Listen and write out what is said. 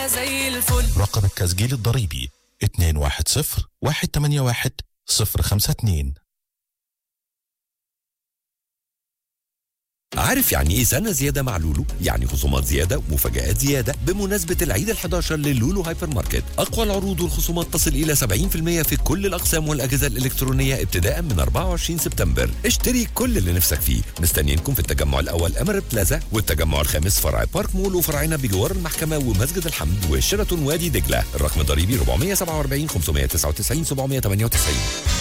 زي الفل رقم التسجيل الضريبي 210 181 052 عارف يعني ايه سنة زيادة مع لولو؟ يعني خصومات زيادة ومفاجآت زيادة بمناسبة العيد ال11 للولو هايبر ماركت. أقوى العروض والخصومات تصل إلى 70% في كل الأقسام والأجهزة الإلكترونية ابتداء من 24 سبتمبر. اشتري كل اللي نفسك فيه. مستنيينكم في التجمع الأول أمر بلازا والتجمع الخامس فرع بارك مول وفرعنا بجوار المحكمة ومسجد الحمد وشيراتون وادي دجلة. الرقم الضريبي 447 599 798